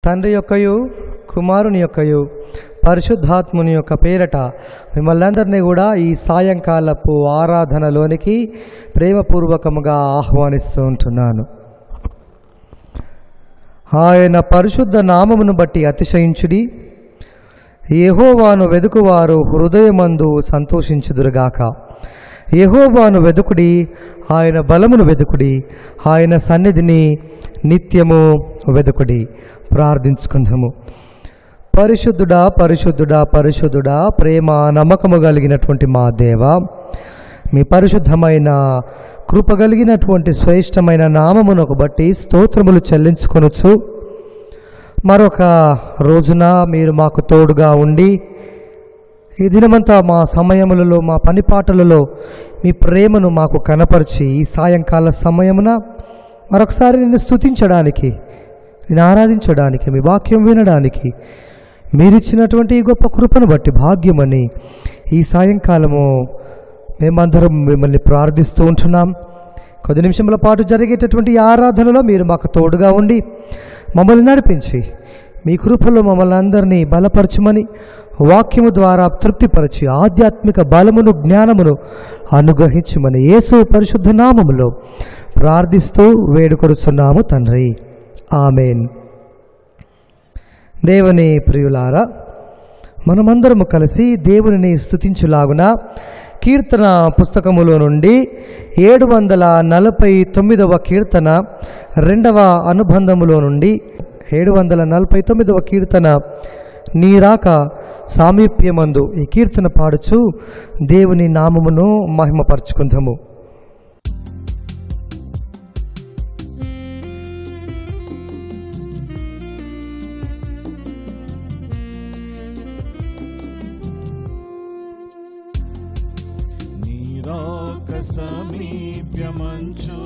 తండ్రి యొక్కయు కుమారుని యొక్కయు పరిశుద్ధాత్ముని యొక్క పేరట మిమ్మల్ని అందరినీ కూడా ఈ సాయంకాలపు ఆరాధనలోనికి ప్రేమపూర్వకముగా ఆహ్వానిస్తూ ఉంటున్నాను ఆయన పరిశుద్ధ నామమును బట్టి అతిశయించుడి యెహోవాను వెదుకువారు హృదయమందు సంతోషించుదురుగాక యెహోవాను వెదుకుడి ఆయన బలమును వెదుకుడి ఆయన సన్నిధిని నిత్యము వెదుకుడి ప్రార్థించుకుందాము పరిశుద్ధుడా పరిశుద్ధుడా పరిశుద్ధుడా ప్రేమ నమ్మకము కలిగినటువంటి మా దేవ మీ పరిశుద్ధమైన కృప కలిగినటువంటి శ్రేష్టమైన నామమునకు బట్టి స్తోత్రములు చెల్లించుకొనొచ్చు మరొక రోజున మీరు మాకు తోడుగా ఉండి ఈ దినమంతా మా సమయములలో మా పనిపాటలలో మీ ప్రేమను మాకు కనపరిచి ఈ సాయంకాల సమయమున మరొకసారి నిన్ను స్తుతించడానికి నేను ఆరాధించడానికి మీ వాక్యం వినడానికి మీరిచ్చినటువంటి ఈ గొప్ప కృపను బట్టి భాగ్యమని ఈ సాయంకాలము మేమందరం మిమ్మల్ని ప్రార్థిస్తూ ఉంటున్నాం కొద్ది నిమిషముల పాటు జరిగేటటువంటి ఈ ఆరాధనలో మీరు మాకు తోడుగా ఉండి మమ్మల్ని నడిపించి మీ కృపలో మమ్మల్ని అందరినీ బలపరచమని వాక్యము ద్వారా తృప్తిపరచి ఆధ్యాత్మిక బలమును జ్ఞానమును అనుగ్రహించమని యేసు పరిశుద్ధ నామములో ప్రార్థిస్తూ వేడుకొరుచున్నాము తండ్రి ఆమెన్ దేవుని ప్రియులారా మనమందరము కలిసి దేవునిని స్తుతించులాగున కీర్తన పుస్తకములో నుండి ఏడు వందల నలభై తొమ్మిదవ కీర్తన రెండవ అనుబంధములో నుండి ఏడు వందల నలభై తొమ్మిదవ కీర్తన నీరాక సామీప్యమందు ఈ కీర్తన పాడుచు దేవుని నామమును మహిమపరచుకుందాము నీరాక సమీప్యమంచు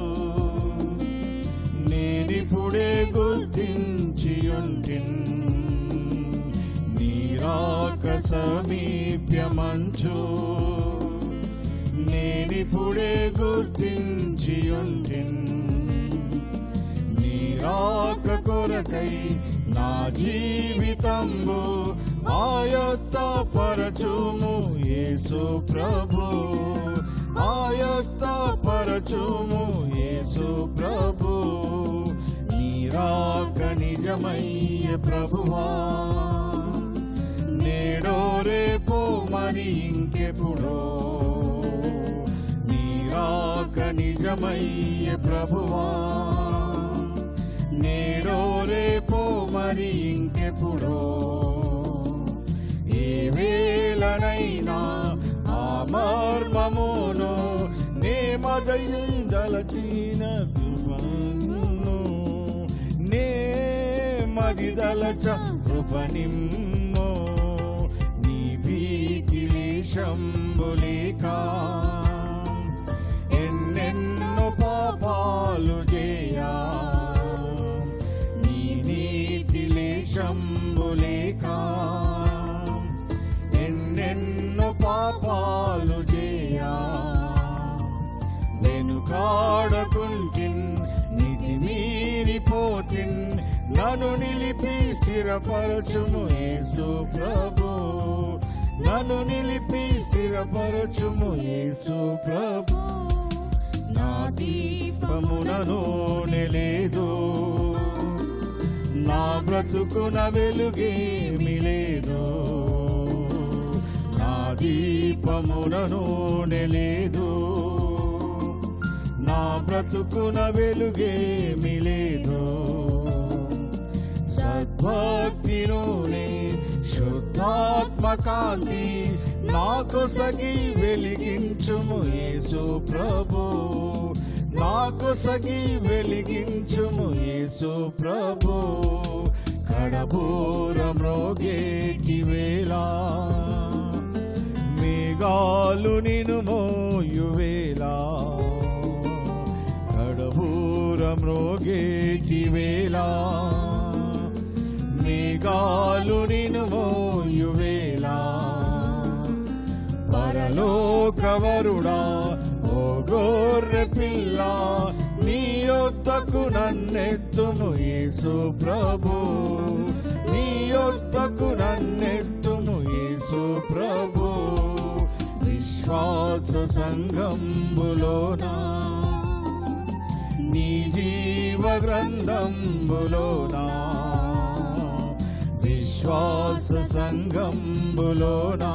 నేనిప్పుడే గుర్తించి ఉంటిన్ నీరాక సమీప్యమంచు నేనిప్పుడే గుర్తించి ఉంటిన్ నీరాక కొరకై నా జీవితంబు ఆయత్త పరచుము యేసు ప్రభు ఆయత్త పరచుము యేసు ప్రభు నీరాక నిజమయ్య ప్రభువా నేడో రేపో మరి ఇంకెప్పుడో నీరాక నిజమయ్య ప్రభువా నేడో రేపో మరి ఇంకెప్పుడో ఏ వేళనైనా ఆ మర్మమును నే మదలచిన కృపను నే మదిదలచ కృపనిమ్మో నీ భీకిలేశంబులేకా ఎన్నెన్నో పాపాలు చేయా నీ నీతి లేశంబులేకా ఎన్నెన్నో పాపాలు చేయా వెనుకాడకుంటిన్ నిధి మీరిపోతిన్ నన్ను నిలిపి స్థిరపరచుము యేసు ప్రభు నన్ను నిలిపి స్థిరపరచుము యేసు ప్రభు నా దీపమునను నెలేదు నా బ్రతుకున వెలుగేమి లేదు నా దీపమునను నెలేదు నా బ్రతుకున వెలుగేమి లేదు సద్భక్తిలోనే శుద్ధాత్మ కాంతి నాకు సగి వెలిగించుము యేసు ప్రభు నాకు సగి వెలిగించుము యేసు ప్రభు కడబూరం రోగేకి వేళ మేఘాలు నిను మోయువేలా కడబూరం రోగేకి వేళ మేఘాలు నిను మోయువేలా పరలోకవరుడా ఓ గొర్రె పిల్ల నీ యొద్దకు నన్నెత్తుము యేసు ప్రభు సంఘంబులోనా నీ జీవ గ్రంథంబులోనా విశ్వాస సంఘంబులోనా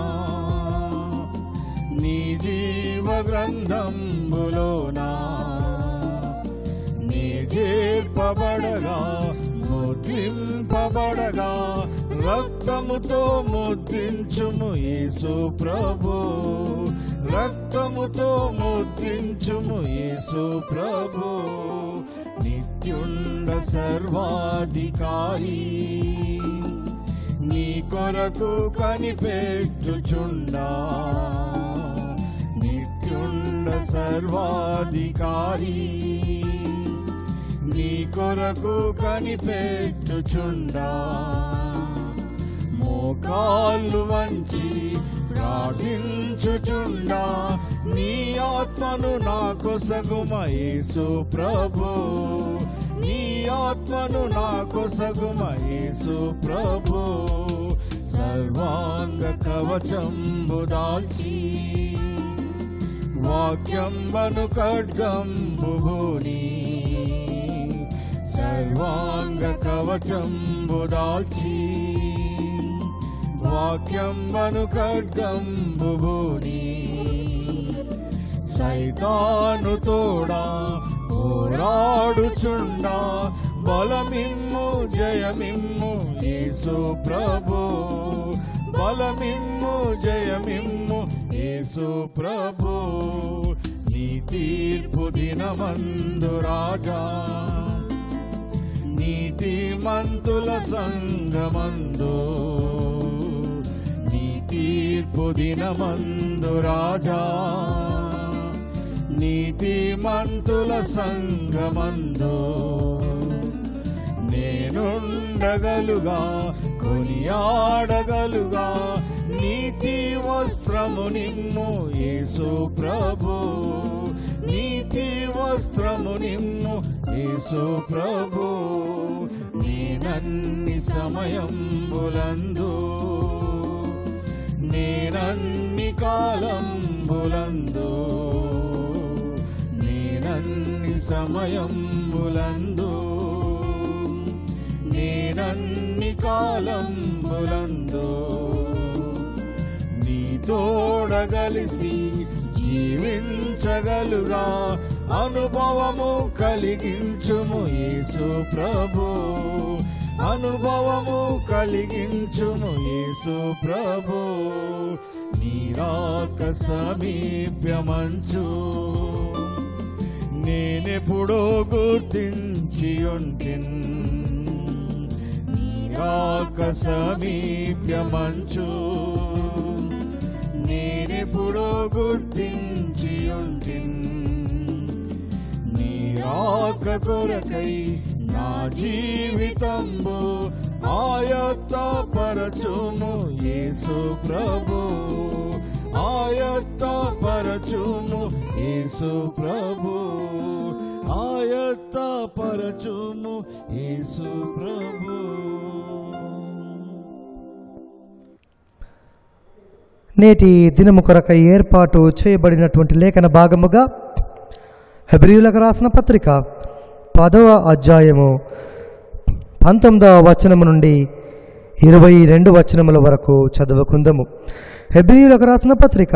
నీ జీవ గ్రంథంబులోనా నీ చేర్పబడగా ముద్రింపబడగా రక్తముతో ముద్రించుము యేసు ప్రభు రక్తముతో ముద్రించుము యేసు ప్రభు నిత్యుండ సర్వాధికారి నీ కొరకు కనిపెట్టుచుండా నిత్యుండ సర్వాధికారి నీ కొరకు కనిపెట్టుచుండా మోకాళ్ళు వంచి ప్రార్థించుచుండా నీ ఆత్మను నా కొసగుమ యేసు ప్రభు నీ ఆత్మను నా కొసగుమ యేసు ప్రభు సర్వాంగ కవచంబు దాల్చి వాక్యంబను ఖడ్గంబు భూని సర్వాంగ కవచంబు దాల్చి వాక్యంబను ఖడ్గంబు భూని సైతాను తోడా పోరాడుచుండా బలమిమ్ము జయమిమ్ము యేసు ప్రభు బలమిమ్ము జయమిమ్ము యేసు ప్రభు నీ తీర్పు దినమందు రాజా నీతి మంతుల సంగమందు నీ తీర్పు దినమందు రాజా నీతి మంతుల సంగమందు నేనుండగలుగా కొనియాడగలుగా నీతి వస్త్రము నిమ్ము యేసు ప్రభు నీతి వస్త్రము నిమ్ము యేసు ప్రభు నేనన్ని సమయంబులందు నేనన్ని కాలంబులందు నేనన్ని సమయంబులందు నేనన్ని కాలంబులందు నీ తోడగలిసి జీవించగలుగా అనుభవము కలిగించుము యేసు ప్రభు అనుభవము కలిగించుము యేసు ప్రభు నీరాక సమీప్యమంచు నేనెప్పుడో గుర్తించి ఉంటిన్ నీరాక సమీప్యమంచు నేనెప్పుడో గుర్తించి ఉంటిన్ నీరాక కొరకై నా జీవితంబు ఆయత్త పరచుము యేసు ప్రభు ఆయత్త పరచుము యేసు ప్రభు ఆయత్త పరచుము యేసు ప్రభు నేటి దినము కొరకై ఏర్పాటు చేయబడినటువంటి లేఖన భాగముగా హెబ్రియులకు రాసిన పత్రిక పదవ అధ్యాయము పంతొమ్మిదవ వచనము నుండి ఇరవై రెండు వచనముల వరకు చదువుకుందాము హెబ్రియులకు రాసిన పత్రిక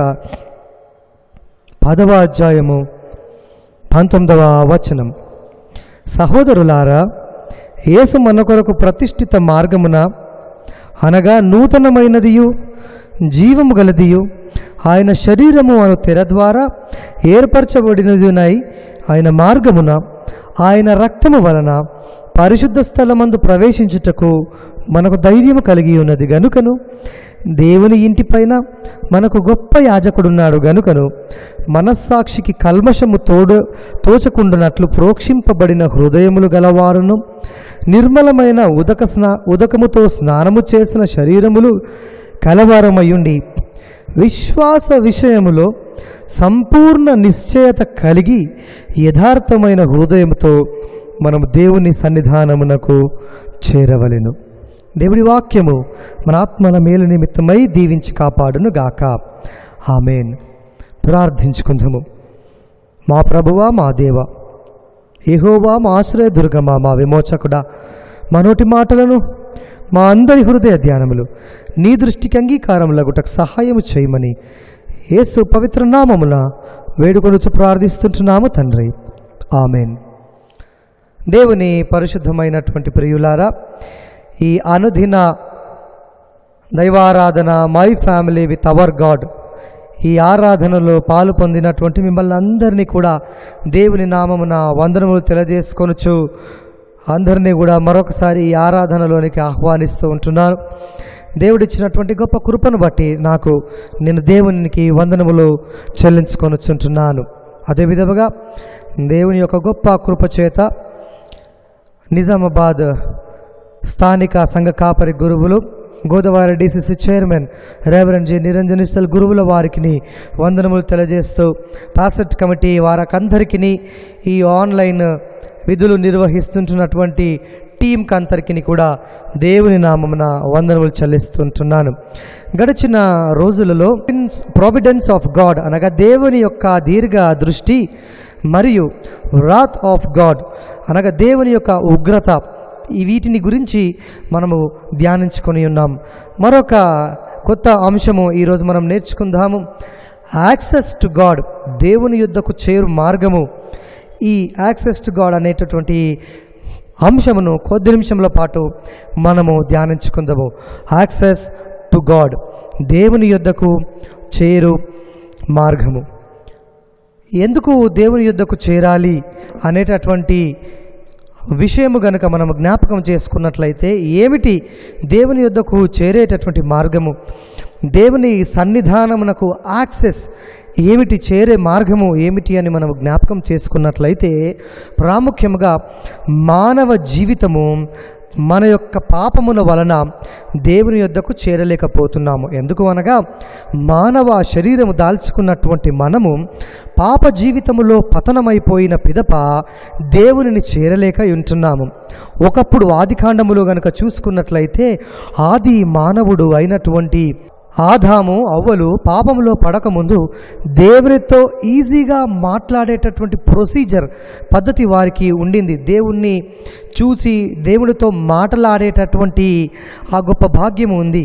పదవ అధ్యాయము పంతొమ్మిదవ వచనం సహోదరులారా యేసు మన కొరకు ప్రతిష్ఠిత మార్గమున అనగా నూతనమైనదియు జీవము గలదియు ఆయన శరీరము అను తెర ద్వారా ఏర్పరచబడినదినై ఆయన మార్గమున ఆయన రక్తము వలన పరిశుద్ధ స్థలమందు ప్రవేశించుటకు మనకు ధైర్యము కలిగి ఉన్నది గనుకను దేవుని ఇంటిపైన మనకు గొప్ప యాజకుడున్నాడు గనుకను మనస్సాక్షికి కల్మషము తోడు తోచకుండునట్లు ప్రోక్షింపబడిన హృదయములు గలవారును నిర్మలమైన ఉదక స్నా ఉదకముతో స్నానము చేసిన శరీరములు కలవారమయ్యుండి విశ్వాస విషయములో సంపూర్ణ నిశ్చయత కలిగి యథార్థమైన హృదయంతో మనం దేవుని సన్నిధానమునకు చేరవలెను దేవుడి వాక్యము మన ఆత్మల మేలు నిమిత్తమై దీవించి కాపాడును గాక ఆమెన్ ప్రార్థించుకుందాము మా ప్రభువా మా దేవ యెహోవా మా ఆశ్రయ దుర్గమా మా విమోచకుడా మా నోటి మాటలను మా అందరి హృదయ ధ్యానములు నీ దృష్టికి అంగీకారములగుటకు సహాయము చేయమని యేసు పవిత్ర నామమున వేడుకొనుచు ప్రార్థిస్తుంటున్నాము తండ్రి ఆమెన్ దేవుని పరిశుద్ధమైనటువంటి ప్రియులారా ఈ అనుదిన దైవారాధన my family with our God ఈ ఆరాధనలో పాలు పొందినటువంటి మిమ్మల్ని అందరినీ కూడా దేవుని నామమున వందనములు తెలియజేసుకొనొచ్చు అందరినీ కూడా మరొకసారి ఈ ఆరాధనలోనికి ఆహ్వానిస్తూ ఉంటున్నాను దేవుడిచ్చినటువంటి గొప్ప కృపను బట్టి నాకు నేను దేవునికి వందనములు చెల్లించుకొనొచ్చుంటున్నాను అదే విధముగా దేవుని యొక్క గొప్ప కృప చేత నిజామాబాద్ స్థానిక సంఘ కాపరి గురువులు Godavari DCC chairman reverend G నిరంజనిస్తల్ గురువుల వారికి వందనములు తెలియజేస్తూ పాసెట్ కమిటీ వారకందరికీ ఈ ఆన్లైన్ విధులు నిర్వహిస్తుంటున్నటువంటి టీంకి అందరికీ కూడా దేవుని నామమున వందనములు చెల్లిస్తుంటున్నాను గడిచిన రోజులలో ప్రావిడెన్స్ ఆఫ్ గాడ్ అనగా దేవుని యొక్క దీర్ఘ దృష్టి మరియు రాత్ ఆఫ్ గాడ్ అనగా దేవుని యొక్క ఉగ్రత ఈ వీటిని గురించి మనము ధ్యానించుకొని ఉన్నాం మరొక కొత్త అంశము ఈరోజు మనం నేర్చుకుందాము యాక్సెస్ టు గాడ్ దేవుని యుద్ధకు చేరు మార్గము ఈ యాక్సెస్ టు గాడ్ అనేటటువంటి అంశమును కొద్ది నిమిషంల పాటు మనము ధ్యానించుకుందాము యాక్సెస్ టు గాడ్ దేవుని యుద్ధకు చేరు మార్గము ఎందుకు దేవుని యుద్ధకు చేరాలి అనేటటువంటి విషయము గనుక మనం జ్ఞాపకం చేసుకున్నట్లయితే ఏమిటి దేవుని యుద్ధకు చేరేటటువంటి మార్గము దేవుని సన్నిధానమునకు యాక్సెస్ ఏమిటి చేరే మార్గము ఏమిటి అని మనం జ్ఞాపకం చేసుకున్నట్లయితే ప్రాముఖ్యముగా మానవ జీవితము మన యొక్క పాపముల వలన దేవుని యొద్దకు చేరలేకపోతున్నాము ఎందుకు అనగా మానవ శరీరము దాల్చుకున్నటువంటి మనము పాప జీవితములో పతనమైపోయిన పిదప దేవునిని చేరలేక ఉంటున్నాము ఒకప్పుడు ఆదికాండములో గనుక చూసుకున్నట్లయితే ఆది మానవుడు అయినటువంటి ఆదాము అవ్వలు పాపంలో పడకముందు దేవునితో ఈజీగా మాట్లాడేటటువంటి ప్రొసీజర్ పద్ధతి వారికి ఉండింది దేవుణ్ణి చూసి దేవునితో మాట్లాడేటటువంటి ఆ గొప్ప భాగ్యము ఉంది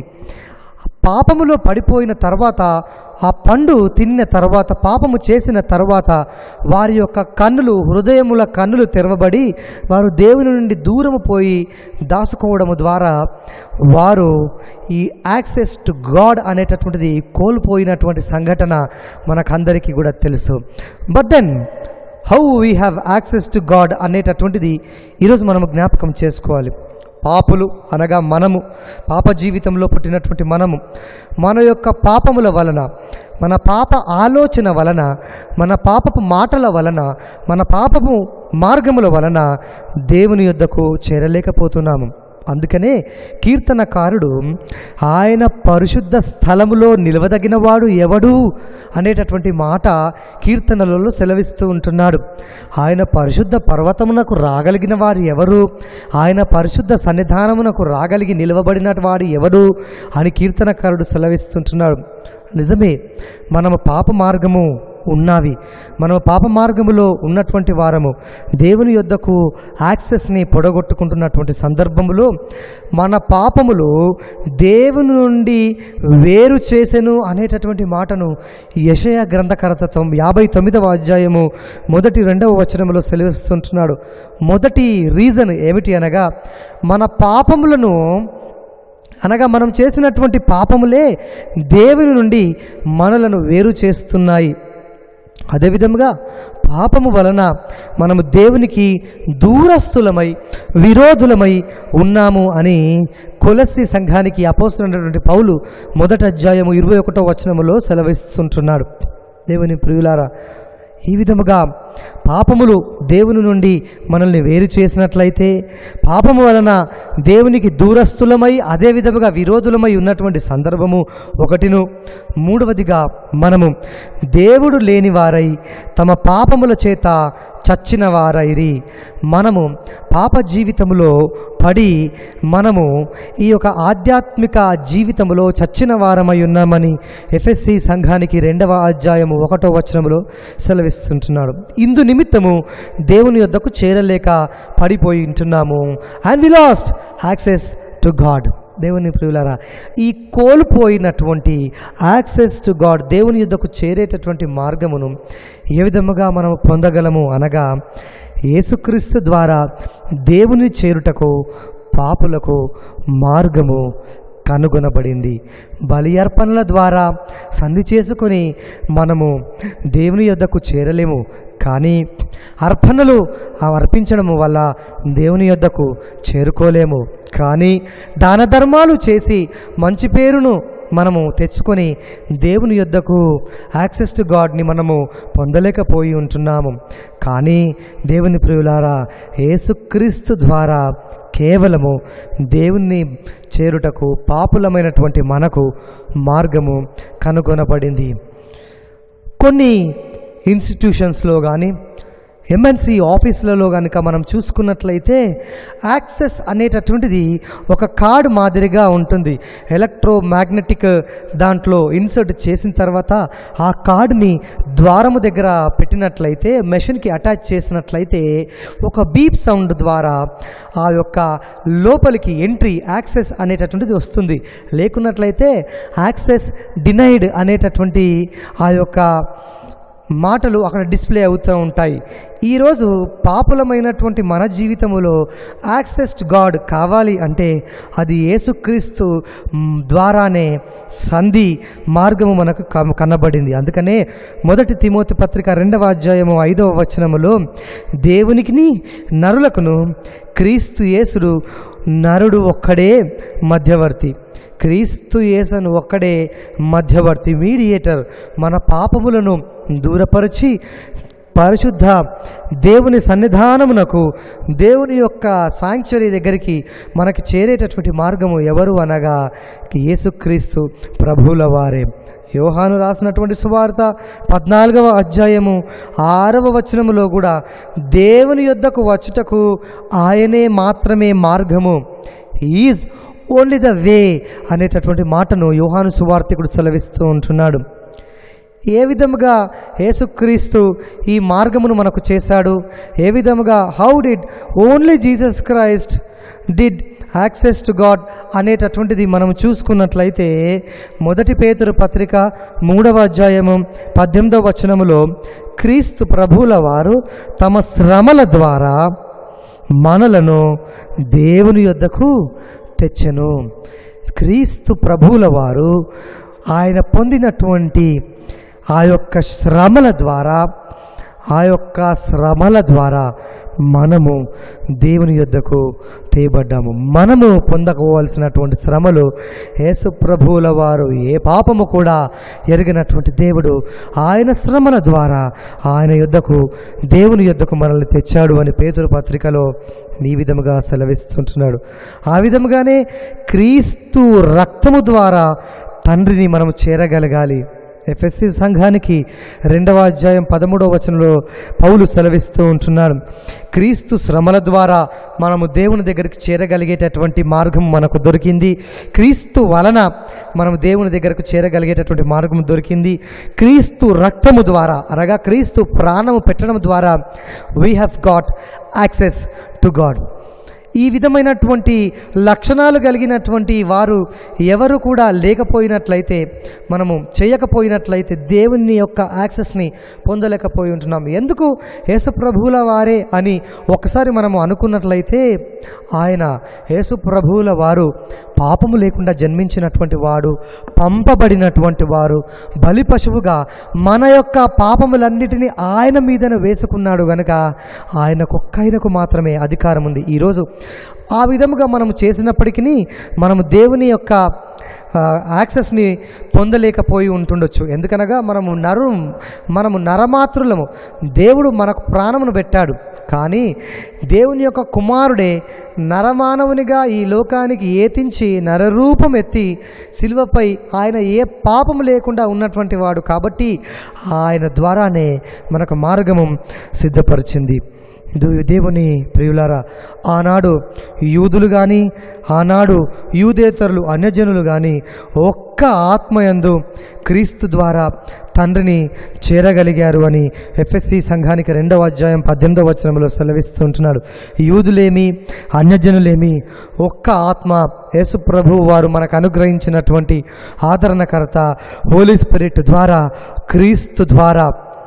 పాపములో పడిపోయిన తర్వాత ఆ పండు తిన్న తర్వాత పాపము చేసిన తర్వాత వారి యొక్క కన్నులు హృదయముల కన్నులు తెరవబడి వారు దేవుని నుండి దూరము పోయి దాచుకోవడము ద్వారా వారు ఈ యాక్సెస్ టు గాడ్ అనేటటువంటిది కోల్పోయినటువంటి సంఘటన మనకందరికీ కూడా తెలుసు but then how we have access to God అనేటటువంటిది ఈరోజు మనం జ్ఞాపకం చేసుకోవాలి పాపులు అనగా మనము పాప జీవితంలో పుట్టినటువంటి మనము మన యొక్క పాపముల వలన మన పాప ఆలోచన వలన మన పాపపు మాటల వలన మన పాపపు మార్గముల వలన దేవుని యొద్దకు చేరలేకపోతున్నాము అందుకనే కీర్తనకారుడు ఆయన పరిశుద్ధ స్థలములో నిలవదగినవాడు ఎవడు అనేటటువంటి మాట కీర్తనలలో సెలవిస్తూ ఉంటున్నాడు ఆయన పరిశుద్ధ పర్వతమునకు రాగలిగిన వారు ఎవరు ఆయన పరిశుద్ధ సన్నిధానమునకు రాగలిగి నిలవబడిన వాడు ఎవడు అని కీర్తనకారుడు సెలవిస్తుంటున్నాడు నిజమే మనము పాప మార్గము ఉన్నవి మనము పాప మార్గములో ఉన్నటువంటి వారము దేవుని యొద్దకు యాక్సెస్ని పొడగొట్టుకుంటున్నటువంటి సందర్భములో మన పాపములు దేవుని నుండి వేరు చేసెను అనేటటువంటి మాటను యషయ గ్రంథకర్త తొమ్- యాభై తొమ్మిదవ అధ్యాయము మొదటి రెండవ వచనంలో సెలవిస్తుంటున్నాడు మొదటి రీజన్ ఏమిటి అనగా మన పాపములను అనగా మనం చేసినటువంటి పాపములే దేవుని నుండి మనలను వేరు చేస్తున్నాయి అదేవిధముగా పాపము వలన మనము దేవునికి దూరస్తులమై విరోధులమై ఉన్నాము అని కొలసి సంఘానికి అపోస్తున్నటువంటి పౌలు మొదటి అధ్యాయము ఇరవై ఒకటో వచనములో సెలవిస్తుంటున్నాడు దేవుని ప్రియులారా ఈ విధముగా పాపములు దేవుని నుండి మనల్ని వేరు చేసినట్లయితే పాపము వలన దేవునికి దూరస్తులమై అదే విధముగా విరోధులమై ఉన్నటువంటి సందర్భము ఒకటిను మూడవదిగా మనము దేవుడు లేని వారై తమ పాపముల చేత చచ్చిన వారైరి మనము పాప జీవితంలో పడి మనము ఈ యొక్క ఆధ్యాత్మిక జీవితంలో చచ్చిన వారమై ఉన్నామని ఎఫ్ఎస్సి సంఘానికి రెండవ అధ్యాయము ఒకటో వచనములో సెలవిస్తుంటున్నాడు ఇందు నిమిత్తము దేవుని యొద్దకు చేరలేక పడిపోయి ఉంటున్నాము and we lost access to God దేవుని ప్రియులారా ఈ కోల్పోయినటువంటి యాక్సెస్ టు గాడ్ దేవుని యుద్ధకు చేరేటటువంటి మార్గమును ఏ విధముగా మనం పొందగలము అనగా యేసుక్రీస్తు ద్వారా దేవుని చేరుటకు పాపులకు మార్గము కనుగొనబడింది బలి అర్పణల ద్వారా సంధి చేసుకొని మనము దేవుని యొద్దకు చేరలేము కానీ అర్పణలు ఆ అర్పించడము వల్ల దేవుని యొద్దకు చేరుకోలేము కానీ దాన ధర్మాలు చేసి మంచి పేరును మనము తెచ్చుకొని దేవుని యొద్దకు యాక్సెస్ టు గాడ్ని మనము పొందలేకపోయి ఉంటున్నాము కానీ దేవుని ప్రియులారా యేసుక్రీస్తు ద్వారా కేవలము దేవుణ్ణి చేరుటకు పాపులమైనటువంటి మనకు మార్గము కనుగొనబడింది కొన్ని ఇన్స్టిట్యూషన్స్లో కానీ ఎంఎన్సి ఆఫీసులలో కనుక మనం చూసుకున్నట్లయితే యాక్సెస్ అనేటటువంటిది ఒక కార్డ్ మాదిరిగా ఉంటుంది ఎలక్ట్రో మ్యాగ్నెటిక్ దాంట్లో ఇన్సర్ట్ చేసిన తర్వాత ఆ కార్డుని ద్వారము దగ్గర పెట్టినట్లయితే మెషిన్కి అటాచ్ చేసినట్లయితే ఒక బీప్ సౌండ్ ద్వారా ఆ యొక్క లోపలికి ఎంట్రీ యాక్సెస్ అనేటటువంటిది వస్తుంది లేకున్నట్లయితే యాక్సెస్ డినైడ్ అనేటటువంటి ఆ యొక్క మాటలు అక్కడ డిస్ప్లే అవుతూ ఉంటాయి ఈరోజు పాపులమైనటువంటి మన జీవితంలో యాక్సెస్ టు గాడ్ కావాలి అంటే అది యేసుక్రీస్తు మ్, ద్వారానే సంధి మార్గము మనకు కన- కనబడింది అందుకనే మొదటి తిమోతి పత్రిక రెండవ అధ్యాయము ఐదవ వచనములో దేవునికిని నరులకును క్రీస్తు యేసుడు నరుడు ఒక్కడే మధ్యవర్తి క్రీస్తు యేసను ఒక్కడే మధ్యవర్తి మీడియేటర్ మన పాపములను దూరపరిచి పరిశుద్ధ దేవుని సన్నిధానమునకు దేవుని యొక్క సాంక్చురీ దగ్గరికి మనకి చేరేటటువంటి మార్గము ఎవరు అనగా యేసుక్రీస్తు ప్రభువుల వారే యోహాను రాసినటువంటి సువార్త పద్నాలుగవ అధ్యాయము ఆరవ వచనములో కూడా దేవుని యొద్దకు వచ్చుటకు ఆయనే మాత్రమే మార్గము ఈజ్ ఓన్లీ ద వే అనేటటువంటి మాటను యోహాను సువార్తికుడు సెలవిస్తూ ఉంటున్నాడు ఏ విధముగా యేసుక్రీస్తు ఈ మార్గమును మనకు చేశాడు ఏ విధముగా how did only Jesus Christ did access to God అనేటటువంటిది మనం చూసుకున్నట్లయితే మొదటి పేతురు పత్రిక మూడవ అధ్యాయము పద్దెనిమిదవ వచనములో క్రీస్తు ప్రభువుల వారు తమ శ్రమల ద్వారా మనలను దేవుని యొద్దకు తెచ్చెను క్రీస్తు ప్రభువుల వారు ఆయన పొందినటువంటి ఆ యొక్క శ్రమల ద్వారా ఆ యొక్క శ్రమల ద్వారా మనము దేవుని యొద్దకు తేబడ్డాము మనము పొందకోవాల్సినటువంటి శ్రమలు యేసు ప్రభువుల వారు ఏ పాపము కూడా ఎరిగినటువంటి దేవుడు ఆయన శ్రమల ద్వారా ఆయన యొద్దకు దేవుని యొద్దకు మనల్ని తెచ్చాడు అని పేతురు పత్రికలో ఈ విధముగా సెలవిస్తుంటున్నాడు ఆ విధముగానే క్రీస్తు రక్తము ద్వారా తండ్రిని మనము చేరగలగాలి ఎఫ్ఎస్సి సంఘానికి రెండవ అధ్యాయం పదమూడవ వచనంలో పౌలు సెలవిస్తూ ఉంటున్నాడు క్రీస్తు శ్రమల ద్వారా మనము దేవుని దగ్గరికి చేరగలిగేటటువంటి మార్గం మనకు దొరికింది క్రీస్తు వలన మనము దేవుని దగ్గరకు చేరగలిగేటటువంటి మార్గం దొరికింది క్రీస్తు రక్తము ద్వారా అనగా క్రీస్తు ప్రాణము పెట్టడం ద్వారా we have got access to God ఈ విధమైనటువంటి లక్షణాలు కలిగినటువంటి వారు ఎవరు కూడా లేకపోయినట్లయితే మనము చేయకపోయినట్లయితే దేవుని యొక్క యాక్సెస్ని పొందలేకపోయి ఉంటున్నాం ఎందుకు యేసుప్రభువుల వారే అని ఒకసారి మనము అనుకున్నట్లయితే ఆయన యేసుప్రభువుల వారు పాపము లేకుండా జన్మించినటువంటి వాడు పంపబడినటువంటి వారు బలి పశువుగా మన యొక్క పాపములన్నిటినీ ఆయన మీదన వేసుకున్నాడు గనుక ఆయనకొక్కైనకు మాత్రమే అధికారం ఉంది ఈరోజు ఆ విధముగా మనము చేసినప్పటికీ మనము దేవుని యొక్క ఆ, యాక్సెస్ని పొందలేకపోయి ఉంటుండొచ్చు ఎందుకనగా మనము నరు మనము నరమాతృలము దేవుడు మనకు ప్రాణమును పెట్టాడు కానీ దేవుని యొక్క కుమారుడే నరమానవునిగా ఈ లోకానికి ఏతించి నరరూపం ఎత్తి శిల్వపై ఆయన ఏ పాపము లేకుండా ఉన్నటువంటి వాడు కాబట్టి ఆయన ద్వారానే మనకు మార్గము సిద్ధపరిచింది దు- దేవుని ప్రియులారా ఆనాడు యూదులు కానీ ఆనాడు యూదేతరులు అన్యజనులు కానీ ఒక్క ఆత్మయందు క్రీస్తు ద్వారా తండ్రిని చేరగలిగారు అని ఎఫ్ఎస్సి సంఘానికి రెండవ అధ్యాయం పద్దెనిమిదవ వచనంలో సెలవిస్తుంటున్నాడు యూదులేమి అన్యజనులేమి ఒక్క ఆత్మ యేసు ప్రభు వారు మనకు అనుగ్రహించినటువంటి ఆదరణకర్త హోలీ స్పిరిట్ ద్వారా క్రీస్తు ద్వారా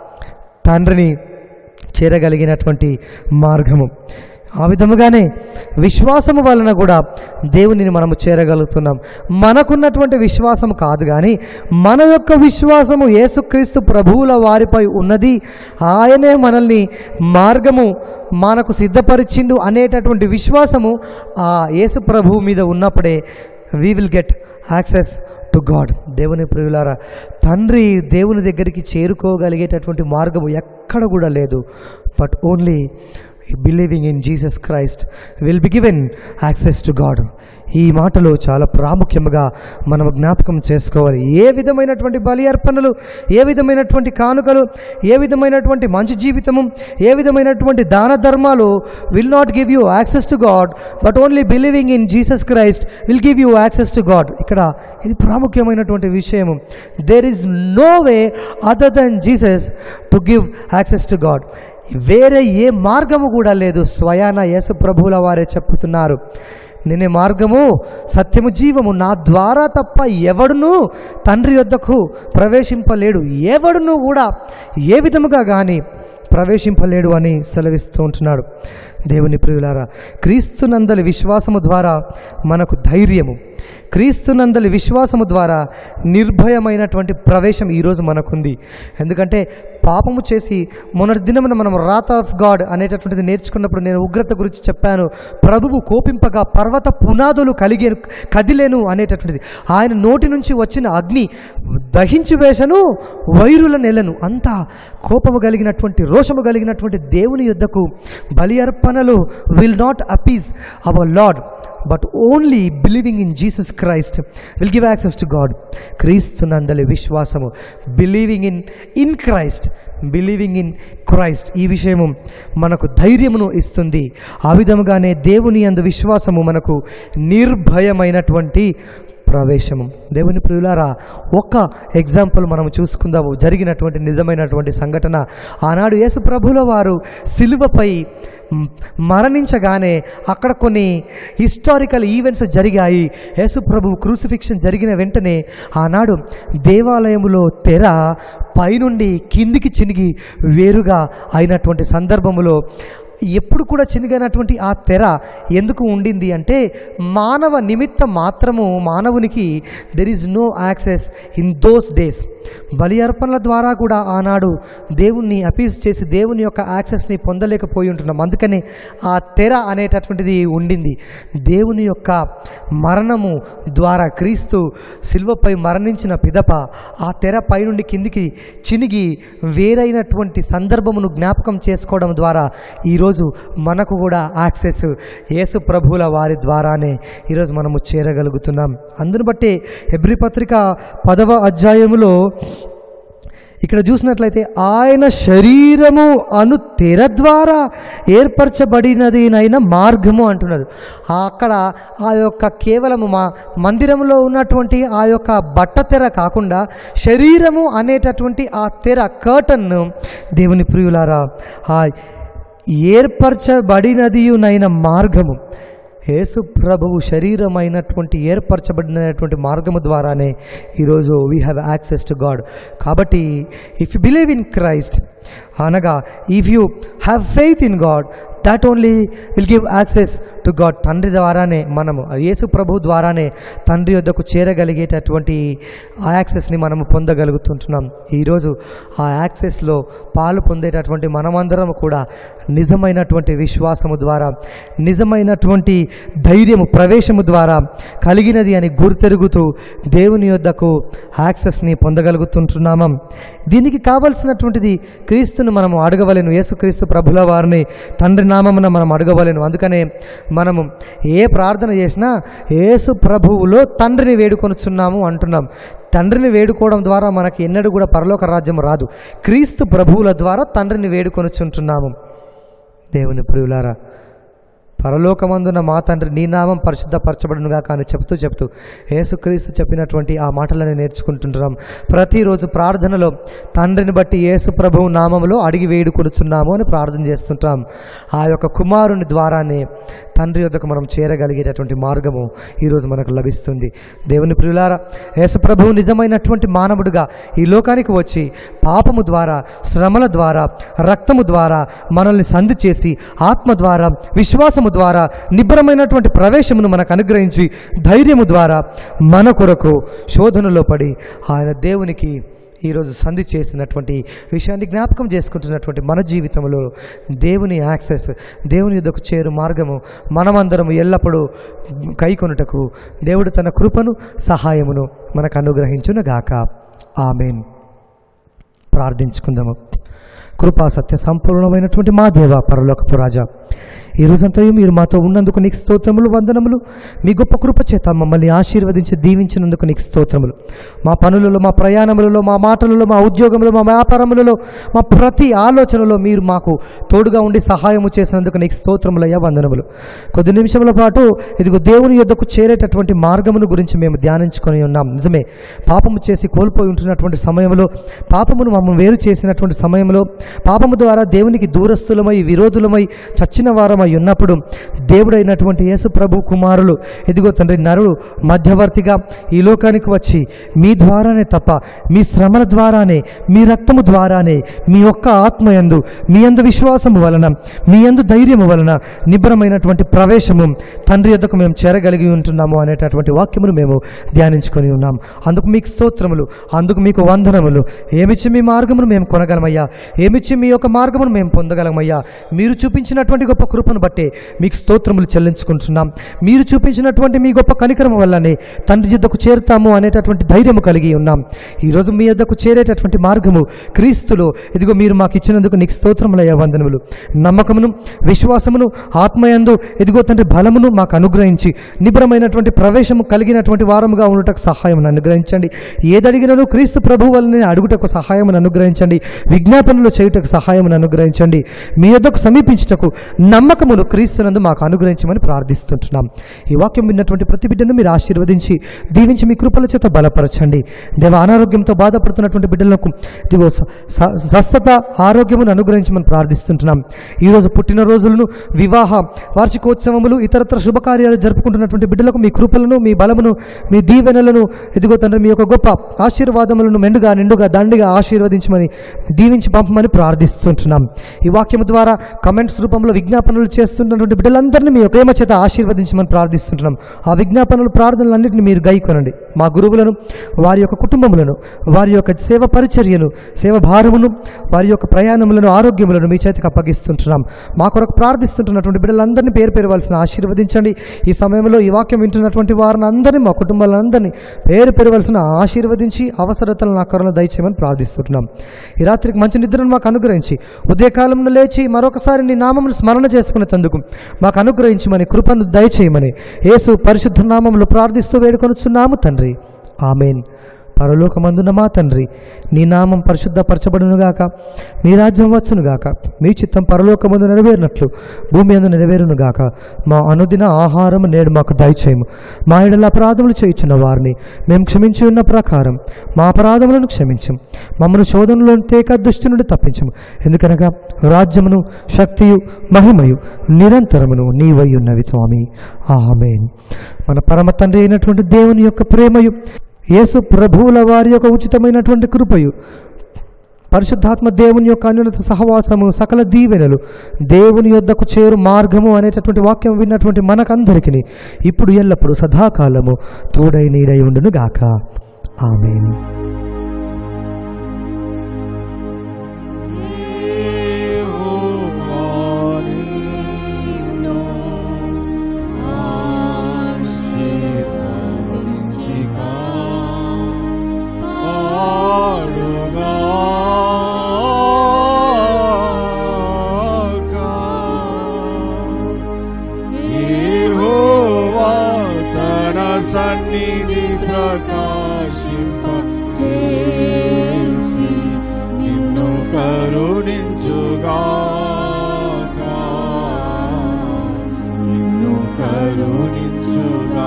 తండ్రిని చేరగలిగినటువంటి మార్గము ఆ విధముగానే విశ్వాసము వలన కూడా దేవునిని మనము చేరగలుగుతున్నాం మనకున్నటువంటి విశ్వాసం కాదు కానీ మన యొక్క విశ్వాసము యేసుక్రీస్తు ప్రభువుల వారిపై ఉన్నది ఆయనే మనల్ని మార్గము మనకు సిద్ధపరిచిండు అనేటటువంటి విశ్వాసము ఆ యేసు ప్రభువు మీద ఉన్నప్పుడే we will get access to God దేవుని ప్రియులారా తండ్రి దేవుని దగ్గరికి చేరుకోగలిగేటటువంటి మార్గము ఎక్కడ కూడా లేదు but only believing in Jesus Christ will be given access to God ఈ మాటలు చాలా ప్రాముఖ్యంగా మనం జ్ఞాపకం చేసుకోవాలి ఏ విధమైనటువంటి బలి అర్పణలు ఏ విధమైనటువంటి కానుకలు ఏ విధమైనటువంటి మంచి జీవితము ఏ విధమైనటువంటి దాన ధర్మాలు will not give you access to God but only believing in Jesus Christ will give you access to God ఇక్కడ ఇది ప్రాముఖ్యమైనటువంటి విషయము there is no way other than Jesus to give access to God వేరే ఏ మార్గము కూడా లేదు స్వయాన యేసు ప్రభువుల వారే చెప్పుతున్నారు నేనే మార్గము సత్యము జీవము నా ద్వారా తప్ప ఎవడును తండ్రి యొద్దకు ప్రవేశింపలేడు ఎవడును కూడా ఏ విధముగా కానీ ప్రవేశింపలేడు అని సెలవిస్తూ ఉంటున్నాడు దేవుని ప్రియులారా క్రీస్తునందలి విశ్వాసము ద్వారా మనకు ధైర్యము క్రీస్తునందలి విశ్వాసము ద్వారా నిర్భయమైనటువంటి ప్రవేశం ఈరోజు మనకుంది ఎందుకంటే పాపము చేసి మొన్నటి దినమున మనం రాత్ ఆఫ్ గాడ్ అనేటటువంటిది నేర్చుకున్నప్పుడు నేను ఉగ్రత గురించి చెప్పాను ప్రభువు కోపింపగా పర్వత పునాదులు కలిగే కదిలేను అనేటటువంటిది ఆయన నోటి నుంచి వచ్చిన అగ్ని దహించి వేసను వైరుల నెలను అంత కోపము కలిగినటువంటి రోషము కలిగినటువంటి దేవుని యుద్ధకు బలి అర్పణలు will not appease our Lord but only believing in Jesus Christ will give access to God క్రీస్తు నందలి విశ్వాసము believing in in Christ believing in Christ ఈ విషయము మనకు ధైర్యమును ఇస్తుంది ఆ విధముగానే దేవుని అందు విశ్వాసము మనకు నిర్భయమైనటువంటి ప్రవేశము దేవుని ప్రియులారా ఒక్క ఎగ్జాంపుల్ మనం చూసుకుందాము జరిగినటువంటి నిజమైనటువంటి సంఘటన ఆనాడు యేసు ప్రభుల వారు సిలువపై మ్, మరణించగానే అక్కడ కొన్ని హిస్టారికల్ ఈవెంట్స్ జరిగాయి యేసు ప్రభు క్రూసిఫిక్షన్ జరిగిన వెంటనే ఆనాడు దేవాలయములో తెర పైనుండి కిందికి చినిగి వేరుగా అయినటువంటి సందర్భములో ఎప్పుడు కూడా చినిగినటువంటి ఆ తెర ఎందుకు ఉండింది అంటే మానవ నిమిత్తం మాత్రము మానవునికి there is no access in those days బలి అర్పణల ద్వారా కూడా ఆనాడు దేవుణ్ణి అపీజ్ చేసి దేవుని యొక్క యాక్సెస్ని పొందలేకపోయి ఉంటున్నాం అందుకనే ఆ తెర అనేటటువంటిది ఉండింది దేవుని యొక్క మరణము ద్వారా క్రీస్తు శిల్వపై మరణించిన పిదప ఆ తెర పైనుండి కిందికి చినిగి వేరైనటువంటి సందర్భమును జ్ఞాపకం చేసుకోవడం ద్వారా ఈరోజు మనకు కూడా యాక్సెస్ యేసు ప్రభువుల వారి ద్వారానే ఈరోజు మనము చేరగలుగుతున్నాం అందును బట్టి హెబ్రి పత్రిక పదవ అధ్యాయములో ఇక్కడ చూసినట్లయితే ఆయన శరీరము అను తెర ద్వారా ఏర్పరచబడినదినైన మార్గము అంటున్నది ఆ అక్కడ ఆ యొక్క కేవలము మా మందిరంలో ఉన్నటువంటి ఆ యొక్క బట్ట తెర కాకుండా శరీరము అనేటటువంటి ఆ తెర కర్టన్ను దేవుని ప్రియులారా ఆ ఏర్పరచబడినదియునైన మార్గము యేసు ప్రభువు శరీరమైనటువంటి ఏర్పరచబడినటువంటి మార్గము ద్వారానే ఈరోజు we have access to God కాబట్టి if you believe in Christ అనగా if you have faith in God that only will give access to God తండ్రి ద్వారానే మనము ఆ యేసు ప్రభు ద్వారానే తండ్రి వద్దకు చేరగలిగేటటువంటి ఆ యాక్సెస్ని మనము పొందగలుగుతుంటున్నాం ఈరోజు ఆ యాక్సెస్లో పాలు పొందేటటువంటి మనమందరం కూడా నిజమైనటువంటి విశ్వాసము ద్వారా నిజమైనటువంటి ధైర్యము ప్రవేశము ద్వారా కలిగినది అని గుర్తెరుగుతూ దేవుని యొద్దకు యాక్సెస్ని పొందగలుగుతుంటున్నామా దీనికి కావలసినటువంటిది క్రీస్తును మనము అడగవలేను యేసుక్రీస్తు ప్రభుల వారిని తండ్రి నామమున మనం అడగవలేను అందుకనే మనము ఏ ప్రార్థన చేసినా యేసు ప్రభువులో తండ్రిని వేడుకొనుచున్నాము అంటున్నాం తండ్రిని వేడుకోవడం ద్వారా మనకి ఎన్నడూ కూడా పరలోక రాజ్యం రాదు క్రీస్తు ప్రభువుల ద్వారా తండ్రిని వేడుకొనుచుంటున్నాము దేవుని ప్రియులారా పరలోకమందున మా తండ్రి నీ నామం పరిశుద్ధపరచబడునుగా కానీ చెప్తూ చెప్తూ యేసుక్రీస్తు చెప్పినటువంటి ఆ మాటలని నేర్చుకుంటుంటున్నాం ప్రతిరోజు ప్రార్థనలో తండ్రిని బట్టి యేసు ప్రభువు నామములో అడిగి వేడుకొనుచున్నాము అని ప్రార్థన చేస్తుంటాం ఆ యొక్క కుమారుని ద్వారానే తండ్రి యొద్దకు మనం చేరగలిగేటటువంటి మార్గము ఈరోజు మనకు లభిస్తుంది దేవుని ప్రియులారా యేసు ప్రభువు నిజమైనటువంటి మానవుడిగా ఈ లోకానికి వచ్చి పాపము ద్వారా శ్రమల ద్వారా రక్తము ద్వారా మనల్ని సంధి చేసి ఆత్మ ద్వారా విశ్వాసము ద్వారా నిబ్బరమైనటువంటి ప్రవేశమును మనకు అనుగ్రహించి ధైర్యము ద్వారా మన కొరకు శోధనలో పడి ఆయన దేవునికి ఈరోజు సంధి చేసినటువంటి విషయాన్ని జ్ఞాపకం చేసుకుంటున్నటువంటి మన జీవితంలో దేవుని యాక్సెస్ దేవుని యుద్ధకు చేరు మార్గము మనమందరం ఎల్లప్పుడూ కైకొనుటకు దేవుడు తన కృపను సహాయమును మనకు అనుగ్రహించునుగాక ఆమెన్ ప్రార్థించుకుందాము కృపా సత్య సంపూర్ణమైనటువంటి మా దేవ పరలోకపు రాజా ఈ రోజంతా మీరు మాతో ఉన్నందుకు నీకు స్తోత్రములు వందనములు మీ గొప్ప కృప చేత మమ్మల్ని ఆశీర్వదించి దీవించినందుకు నీకు స్తోత్రములు మా పనులలో మా ప్రయాణములలో మా మాటలలో మా ఉద్యోగంలో మా వ్యాపారములలో మా ప్రతి ఆలోచనలో మీరు మాకు తోడుగా ఉండి సహాయము చేసినందుకు నీకు స్తోత్రములయ్యా వందనములు కొద్ది నిమిషముల పాటు ఇదిగో దేవుని యొద్దకు చేరేటటువంటి మార్గమును గురించి మేము ధ్యానించుకొని ఉన్నాం నిజమే పాపము చేసి కోల్పోయి ఉంటున్నటువంటి సమయంలో పాపమును మమ్మల్ని వేరు చేసినటువంటి సమయంలో పాపము ద్వారా దేవునికి దూరస్తులమై విరోధులమై చచ్చిన వారమై ఉన్నప్పుడు దేవుడైనటువంటి యేసు ప్రభు కుమారులు ఎదిగో తండ్రి నరుడు మధ్యవర్తిగా ఈ లోకానికి వచ్చి మీ ద్వారానే తప్ప మీ శ్రమల ద్వారానే మీ రక్తము ద్వారానే మీ ఒక్క ఆత్మయందు మీ అందు విశ్వాసము వలన మీ అందు ధైర్యము వలన నిబ్బరమైనటువంటి ప్రవేశము తండ్రి యొద్దకు మేము చేరగలిగి ఉంటున్నాము అనేటటువంటి వాక్యమును మేము ధ్యానించుకొని ఉన్నాం అందుకు మీకు స్తోత్రములు అందుకు మీకు వందనములు ఏమిచ్చి మీ మార్గమును మేము కొనగలమయ్యా ఏమిచ్చి మీ యొక్క మార్గమును మేము పొందగలమయ్యా మీరు చూపించినటువంటి గొప్ప కృపను బట్టే మీకు స్తోత్రములు చెల్లించుకుంటున్నాం మీరు చూపించినటువంటి మీ గొప్ప కనికరము వల్లనే తండ్రి యుద్ధకు చేరుతాము అనేటటువంటి ధైర్యము కలిగి ఉన్నాం ఈరోజు మీ యొద్దకు చేరేటటువంటి మార్గము క్రీస్తులో ఇదిగో మీరు మాకు ఇచ్చినందుకు నీకు స్తోత్రములయ్యా వందనములు నమ్మకమును విశ్వాసమును ఆత్మయందు ఎదిగో తండ్రి బలమును మాకు అనుగ్రహించి నిబ్రమైనటువంటి ప్రవేశము కలిగినటువంటి వారముగా ఉండటకు సహాయం అనుగ్రహించండి ఏదడిగినను క్రీస్తు ప్రభు వల్లనే అడుగుటకు సహాయం అనుగ్రహించండి విజ్ఞాపనలు చేయుటకు సహాయం అనుగ్రహించండి మీ యొద్దకు సమీపించుటకు నమ్మకమును క్రీస్తునందు మాకు అనుగ్రహించమని ప్రార్థిస్తుంటున్నాం ఈ వాక్యం విన్నటువంటి ప్రతి బిడ్డను మీరు ఆశీర్వదించి దీవించి మీ కృపల చేత బలపరచండి దేవ అనారోగ్యంతో బాధపడుతున్నటువంటి బిడ్డలకు ఇదిగో స- స- స్వస్థత ఆరోగ్యమును అనుగ్రహించమని ప్రార్థిస్తుంటున్నాం ఈరోజు పుట్టినరోజులను వివాహ వార్షికోత్సవములు ఇతరత్ర శుభకార్యాలు జరుపుకుంటున్నటువంటి బిడ్డలకు మీ కృపలను మీ బలమును మీ దీవెనలను ఎదుగో తండ్రి మీ యొక్క గొప్ప ఆశీర్వాదములను మెండుగా నిండుగా దండిగా ఆశీర్వదించమని దీవించి పంపమని ప్రార్థిస్తుంటున్నాం ఈ వాక్యము ద్వారా కమెంట్స్ రూపంలో విజ్ఞాపనలు చేస్తున్నటువంటి బిడ్డలందరినీ మీ యొక్క ప్రేమ చేత ఆశీర్వదించమని ప్రార్థిస్తుంటున్నాం ఆ విజ్ఞాపనలు ప్రార్థనలన్నింటినీ మీరు గైకొనండి మా గురువులను వారి యొక్క కుటుంబములను వారి యొక్క సేవ పరిచర్యను సేవ భారమును వారి యొక్క ప్రయాణములను ఆరోగ్యములను మీ చేతికి అప్పగిస్తుంటున్నాం మా కొరకు ప్రార్థిస్తుంటున్నటువంటి బిడ్డలందరినీ పేరు పేరవలసిన ఆశీర్వదించండి ఈ సమయంలో ఈ వాక్యం వింటున్నటువంటి వారిని అందరినీ మా కుటుంబాలందరినీ పేరు పేరవలసిన ఆశీర్వదించి అవసరతలను నా కొరలో దయచేయమని ప్రార్థిస్తుంటున్నాం ఈ రాత్రికి మంచి నిద్రను మాకు అనుగ్రహించి ఉదయకాలంలో లేచి మరొకసారి నీ నామమును స్మరణ చేసుకునే తందుకు మాకు అనుగ్రహించమని కృపను దయచేయమని యేసు పరిశుద్ధ నామములు ప్రార్థిస్తూ వేడుకొనుచున్నాము తండ్రి ఆమెన్ పరలోకమందున మా తండ్రి నీ నామం పరిశుద్ధపరచబడునుగాక నీ రాజ్యం వచ్చునుగాక మీ చిత్తం పరలోకమందు నెరవేరినట్లు భూమి అందు నెరవేరునుగాక మా అనుదిన ఆహారం నేడు మాకు దయచేయము మా ఎడల అపరాధములు చేయుచున్న వారిని మేము క్షమించి ఉన్న ప్రకారం మా అపరాధములను క్షమించం మమ్మల్ని శోధనలో తేక దుష్టి నుండి తప్పించము ఎందుకనగా రాజ్యమును శక్తియు మహిమయు నిరంతరమును నీవై ఉన్నవి స్వామి ఆమెన్ మన పరమ తండ్రి అయినటువంటి దేవుని యొక్క ప్రేమయు యేసు ప్రభువుల వారి యొక్క ఉచితమైనటువంటి కృపయు పరిశుద్ధాత్మ దేవుని యొక్క అన్యున్నత సహవాసము సకల దీవెనలు దేవుని యొద్దకు చేరు మార్గము అనేటటువంటి వాక్యం విన్నటువంటి మనకందరికీ ఇప్పుడు ఎల్లప్పుడూ సదాకాలము తోడై నీడై ఉండును గాక ఆమెన్ సన్నిధి ప్రకాశింప చేసి నిన్ను కరుణించుగా నిన్ను కరుణించుగా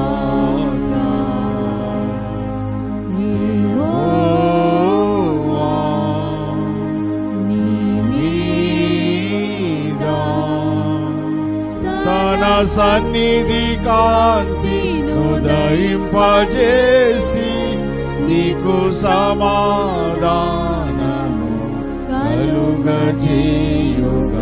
తన సన్నిధి కాంతి ఉదయింపజేసి నీకు సమాధానము కలుగజేయుగా